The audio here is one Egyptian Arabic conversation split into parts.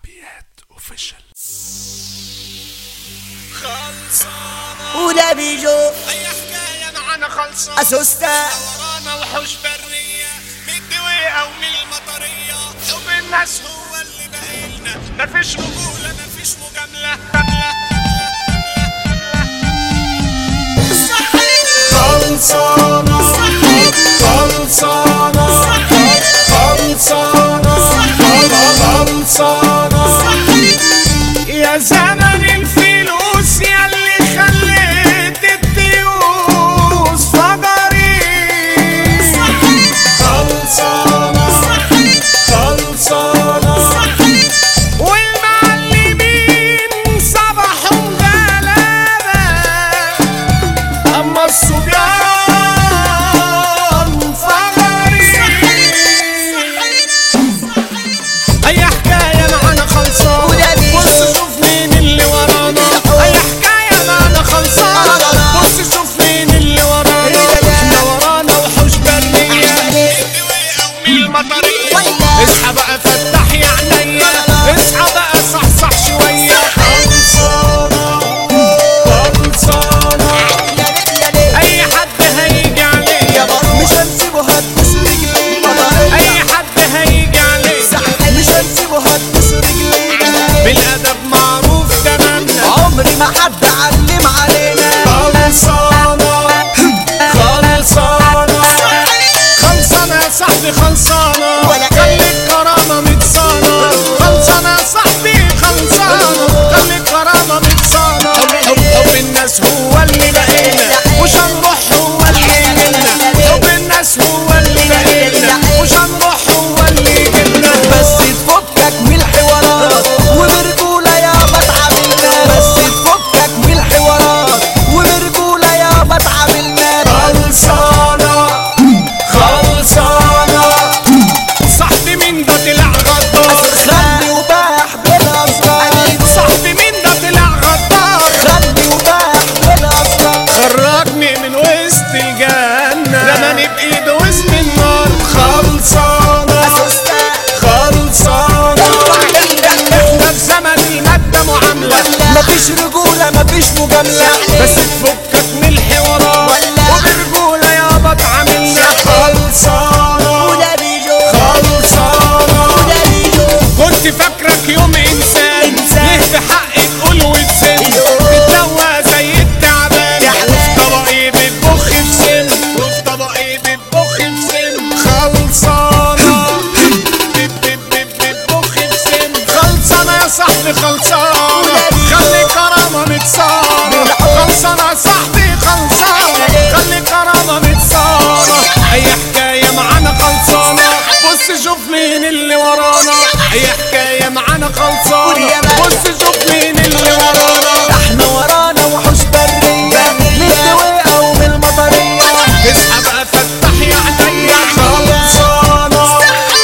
حلويات اوفيشال ولا بيجو اي حكايه معانا خلصانه اسوستا ورانا وحوش بريه من الدويقه ومن المطريه حب الناس هو اللي باقيلنا مفيش رجوله مفيش مجامله خلصانه خلصانه خلصانه خلصانه يا زمن الفلوس ياللي خليت الديوس فقري خلصانة خلصانة والمعلمين صبحوا غلابة أما الصبيان فقري أي حكاية معانا خلصانة ولا بيجو. بص شوف مين اللي ورانا أي حكاية معانا خلصانة بص شوف مين اللي ورانا احنا ورانا وحوش برية من المطرية اصحى بقى فتح يا عينيا اصحى بقى صحصح شوية خلصانة خلصانة أي حد هيجي عليا مش هنسيبه هتبوس رجلينا أي حد هيجي عليا مش هنسيبه هتبوس رجلينا بالأدب معروف تمامنا عمري ما حد علم علينا خلصانة خلصانة خلصانة يا صاحبي خلصانة ولا خلي الكرامة متصانة خلصانة يا صاحبي خلصانة خلي الكرامة متصانة حب حب الناس هو اللي بقينا مش هنروح هو اللي يجيلنا حب الناس هو اللي بقينا مش هنروح هو اللي يجيلنا بس تفكك من الحوارات وبرجولة يابا اتعاملنا بس تفكك من الحوارات وبرجولة يابا اتعاملنا خلصانة خلصانة صاحبي مين ده طلع غدار خلي وباح بالأسرار صاحبي مين ده طلع غدار خلي وباح بالأسرار خرجني من وسط الجنة رماني بإيده وسط النار خلصانة خلصانة احنا في زمن المادة معاملة مفيش رجولة مفيش مجاملة بس تفكك من الحوارات ولا. وبرجولة يابا اتعاملنا خلصانة وده بيجو خلصانة وده بيجو كنت فاكرك يوم انسان إنسان. ليه في حقي تقول وتسن أيوه. بتدوى زي التعبان تعبان. وفي طبقي بتبخ في سن وفي طبقي بتبخ في سن خلصانة بت- بت- بت- بتبخ في سن خلصانة يا صاحبي خلصانة خلي كرامة متصانة خلصانة يا صاحبي خلصانة خلي كرامة متصانة أي حكاية معانا خلصانة بص شوف مين اللي ورانا أي حكاية معانا خلصانة بص شوف مين اللي ورانا احنا ورانا وحوش برية من الدويقة ومن المطرية اصحى بقى فتح يا عينيا خلصانة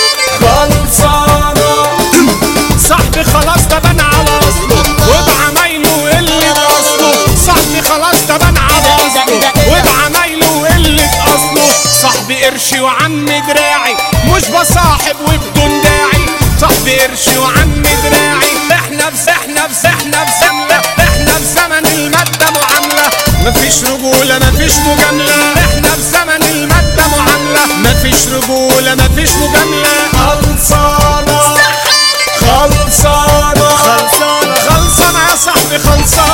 خلصانة صاحبي خلاص ده بان على اصله وبعمايله وقلة اصله صاحبي خلاص ده بان على اصله وبعمايله وقلة اصله صاحبي قرشي وعم دراعي مش بصاحب وبدون داعي صاحبي قرشي وعم دراعي احنا في احنا في احنا في زملة احنا في زمن المادة معاملة مفيش رجولة مفيش مجاملة احنا في زمن المادة معاملة مفيش رجولة مفيش مجاملة خلصانة خلصانة خلصانة خلصانة يا صاحبي خلصانة